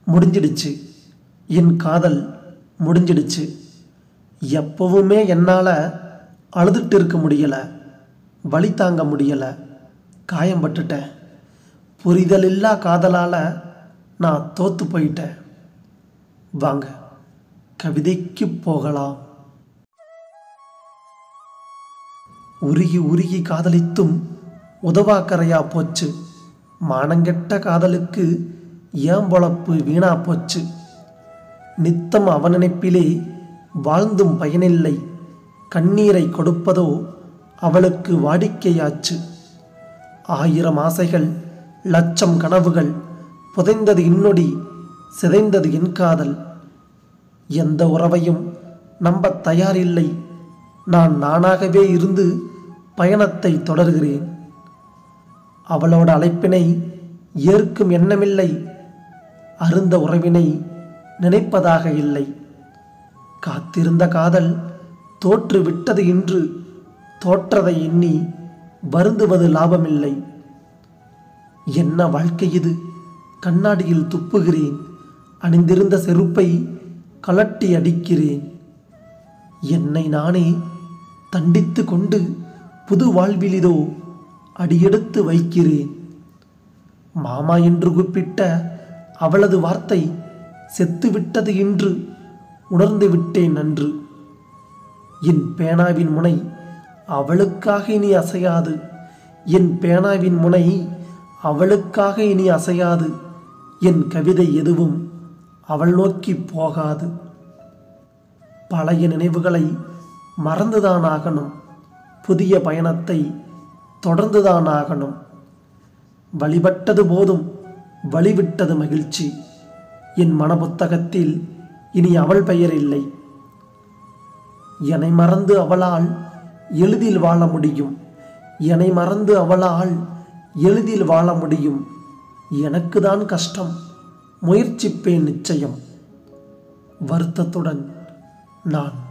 முடிஞ்சிடுச்சு என் காதல் முடிஞ்சிடுச்சு எப்பவுமே என்னால் அழுதுட்டு இருக்க முடியலை வலி தாங்க முடியலை காயம்பட்டுட்டேன் புரிதல் இல்லா காதலால் நான் தோத்து போயிட்டேன் வாங்க கவிதைக்கு போகலாம் உருகி உருகி காதலித்தும் உதவாக்கரையா போச்சு மானங்கெட்ட காதலுக்கு ஏன் பொழப்பு வீணா போச்சு நித்தம் அவன் நினைப்பிலே வாழ்ந்தும் பயனில்லை கண்ணீரை கொடுப்பதோ அவளுக்கு வாடிக்கையாச்சு ஆயிரம் ஆசைகள் லட்சம் கனவுகள் புதைந்தது இன்னொடி சிதைந்தது என் காதல் எந்த உறவையும் நம்பத் தயாரில்லை நான் நானாகவே இருந்து பயணத்தை தொடர்கிறேன் அவளோட அழைப்பினை ஏற்கும் எண்ணமில்லை அருந்த உறவினை நினைப்பதாக இல்லை காத்திருந்த காதல் தோற்று விட்டது இன்று தோற்றதை எண்ணி வருந்துவது லாபமில்லை என்ன வாழ்க்கை இது கண்ணாடியில் துப்புகிறேன் அணிந்திருந்த செருப்பை கலட்டி அடிக்கிறேன் என்னை நானே தண்டித்து கொண்டு புது வாழ்விலிதோ அடியெடுத்து வைக்கிறேன் மாமா என்று கூப்பிட்ட அவளது வார்த்தை செத்துவிட்டது என்று உணர்ந்து விட்டேன் நன்று என் பேனாவின் முனை அவளுக்காக இனி அசையாது என் பேனாவின் முனை அவளுக்காக இனி அசையாது என் கவிதை எதுவும் அவள் நோக்கி போகாது பழைய நினைவுகளை மறந்துதான் ஆகணும் புதிய பயணத்தை தொடர்ந்துதான் ஆகணும் வழிபட்டது போதும் வழிவிட்டது மகிழ்ச்சி என் மனப்புத்தகத்தில் இனி அவள் பெயர் இல்லை என்னை மறந்து அவளால் எளிதில் வாழ முடியும் என்னை மறந்து அவளால் எளிதில் வாழ முடியும் எனக்கு தான் கஷ்டம் முயற்சிப்பேன் நிச்சயம் வருத்தத்துடன் நான்